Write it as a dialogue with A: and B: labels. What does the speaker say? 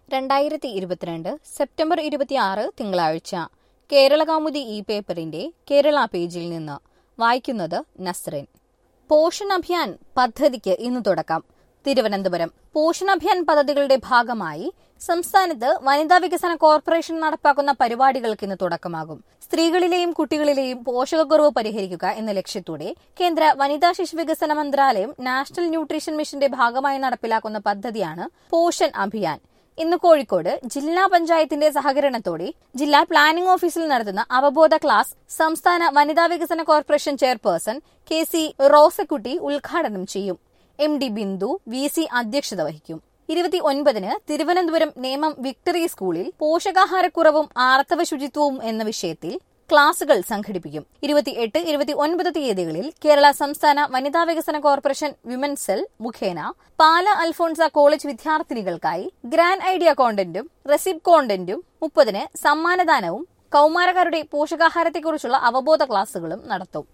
A: രണ്ടായിരത്തി ഇരുപത്തിരണ്ട് സെപ്റ്റംബർ ഇരുപത്തിയാറ് തിങ്കളാഴ്ച കേരളകൗമുദി ഈ പേപ്പറിന്റെ കേരള പേജിൽ നിന്ന് വായിക്കുന്നത് നസ്റിൻ പോഷൺ അഭിയാൻ പദ്ധതിക്ക് ഇന്ന് തുടക്കം തിരുവനന്തപുരം പോഷൺ അഭിയാൻ പദ്ധതികളുടെ ഭാഗമായി സംസ്ഥാനത്ത് വനിതാ വികസന കോർപ്പറേഷൻ നടപ്പാക്കുന്ന പരിപാടികൾക്ക് ഇന്ന് തുടക്കമാകും സ്ത്രീകളിലെയും കുട്ടികളിലെയും പോഷകക്കുറവ് പരിഹരിക്കുക എന്ന ലക്ഷ്യത്തോടെ കേന്ദ്ര വനിതാ ശിശു വികസന മന്ത്രാലയം നാഷണൽ ന്യൂട്രീഷൻ മിഷന്റെ ഭാഗമായി നടപ്പിലാക്കുന്ന പദ്ധതിയാണ് പോഷൺ അഭിയാൻ ഇന്ന് കോഴിക്കോട് ജില്ലാ പഞ്ചായത്തിന്റെ സഹകരണത്തോടെ ജില്ലാ പ്ലാനിംഗ് ഓഫീസിൽ നടത്തുന്ന അവബോധ ക്ലാസ് സംസ്ഥാന വനിതാ വികസന corporation chairperson K C Rosakutty ഉദ്ഘാടനം ചെയ്യും M D Bindu V C അധ്യക്ഷത വഹിക്കും ഇരുപത്തി ഒൻപതിന് തിരുവനന്തപുരം നേമം വിക്ടറി സ്കൂളിൽ പോഷകാഹാരക്കുറവും ആർത്തവ ശുചിത്വവും എന്ന വിഷയത്തിൽ ക്ലാസുകൾ സംഘടിപ്പിക്കും ഇരുപത്തിയെട്ട് ഇരുപത്തി ഒൻപത് തീയതികളിൽ കേരള സംസ്ഥാന വനിതാ വികസന കോർപ്പറേഷൻ വിമൻ സെൽ മുഖേന പാല അൽഫോൺസ കോളേജ് വിദ്യാർത്ഥിനികൾക്കായി ഗ്രാൻഡ് ഐഡിയ കോണ്ടന്റും റെസിപ്റ്റ് കോണ്ടന്റും മുപ്പതിന് സമ്മാനദാനവും കൌമാരക്കാരുടെ പോഷകാഹാരത്തെക്കുറിച്ചുള്ള അവബോധ ക്ലാസുകളും നടത്തും